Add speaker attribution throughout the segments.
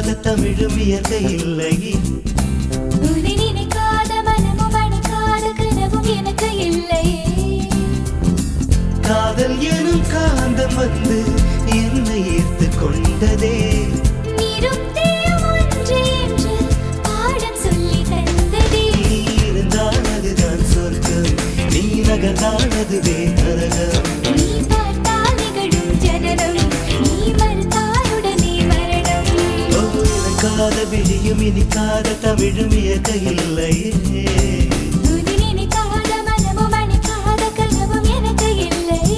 Speaker 1: இனிக்காத தமிழும் இயற்கை இல்லையே
Speaker 2: உன்னை நினைக்காத மனமும் அணைக்காத கனவும் எனக்கு இல்லையே
Speaker 1: காதல் எனும் காந்தம் வந்து என்னை ஈர்த்து கொண்டதே
Speaker 2: நீரும் தீயும் ஒன்று என்று பாடம் சொல்லி தந்ததே
Speaker 1: நீ இருந்தால் அதுதான் சொர்க்கம் நீ நகர்ந்தால் அதுவே நரகம்
Speaker 2: நீ பார்த்தால் நிகழும் ஜனனம் நீ மறுத்தால் உடனே மரணம்
Speaker 1: ஓ, எனக்காத விழியும் இனிக்காத தமிழும் இயற்கை இல்லையே
Speaker 2: உன்னை நினைக்காத மனமும் அணைக்காத கனவும் எனக்கு இல்லையே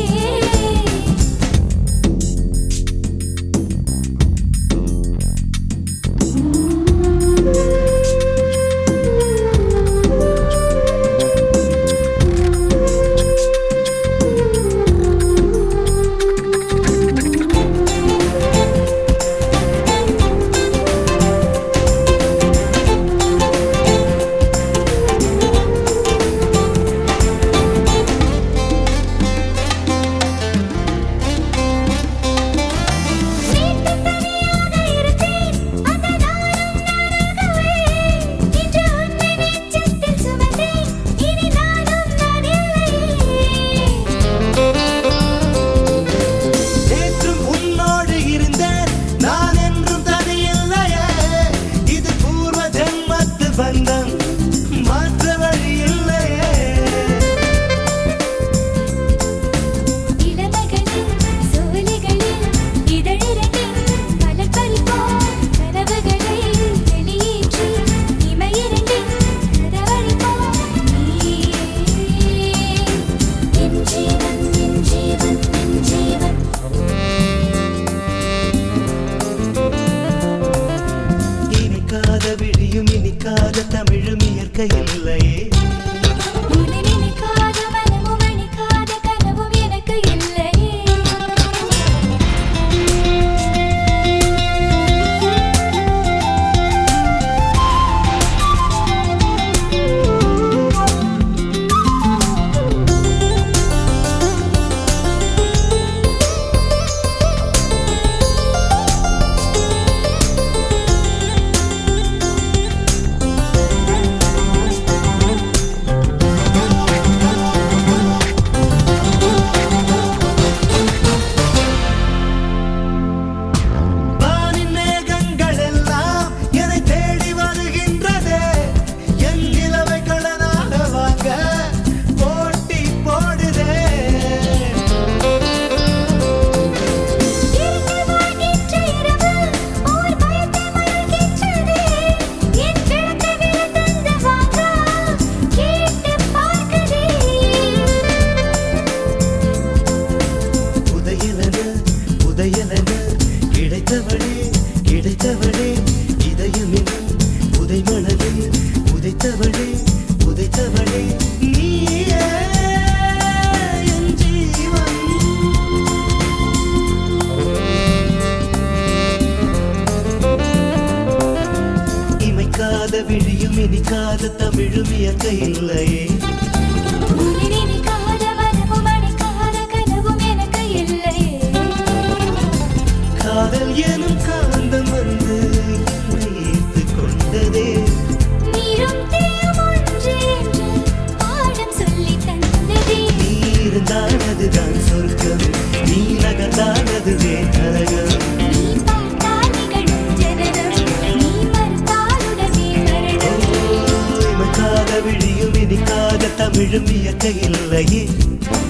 Speaker 2: வீட்டு தனியாக இருந்தேன் அந்த நாளும் நானாகவே இன்று உன்னை நெஞ்சத்தில் சுமந்தேன் இனி நானும் நான் இல்லையே
Speaker 1: நேற்றும் உன்னோடு இருந்தேன் நான் என்றும் தனியில்லையே இது பூர்வ ஜென்மத்து பந்தம் மாற்ற வழி இல்லையே
Speaker 2: இளமைகளில் சோலைகளில் இதழிரண்டில் மலர் பறிப்போம் கனவுகளை வெளியேற்றி இமையிரண்டில் கதவழிப்போம் நீயே என் ஜீவன் என் ஜீவன் என் ஜீவன்
Speaker 1: இனிக்காத விழியும் இனிக்காத தமிழும் இயற்கை இல்லையே
Speaker 2: உன்னை நினைக்காத மனமும் அணைக்காத கனவும் எனக்கு இல்லையே
Speaker 1: வானின் மேகங்கள் எல்லாம் என்னை தேடி வருகின்றதே என் நிலவை கடனாக வாங்க போட்டி போடுதே
Speaker 2: இருட்டில் வாழ்கின்ற இரவு ஓர் பயத்தை மயக்கின்றதே என் விளக்கை விழுந்தந்த வாங்க கேட்டு பார்க்குதே
Speaker 1: உதயலன உதயலன கிடைத்தவளே கிடைத்தவளே இதயமெனும் உதை மணலில் உதைத்தவளே உதைத்தவளே நீயே என் ஜீவன் இமைக்காத விழியும் இனிக்காத தமிழும் இயற்கை இல்லையே
Speaker 2: உன்னை நினைக்காத மனமும் அணைக்காத கனவும் எனக்கு இல்லையே
Speaker 1: காதல் எனும் காந்தம் வந்து என்னை ஈர்த்து கொண்டதே
Speaker 2: நீரும் தீயும் ஒன்று என்று பாடம் சொல்லி தந்ததே
Speaker 1: நீ இருந்தால் அதுதான் சொர்க்கம் நீ நகர்ந்தால் அதுவே நரகம்
Speaker 2: நீ பார்த்தால் நிகழும் ஜனனம் நீ மறுத்தால் உடனே மரணம்
Speaker 1: இமைக்காத விழியும் இனிக்காத தமிழும் இயற்கை இல்லையே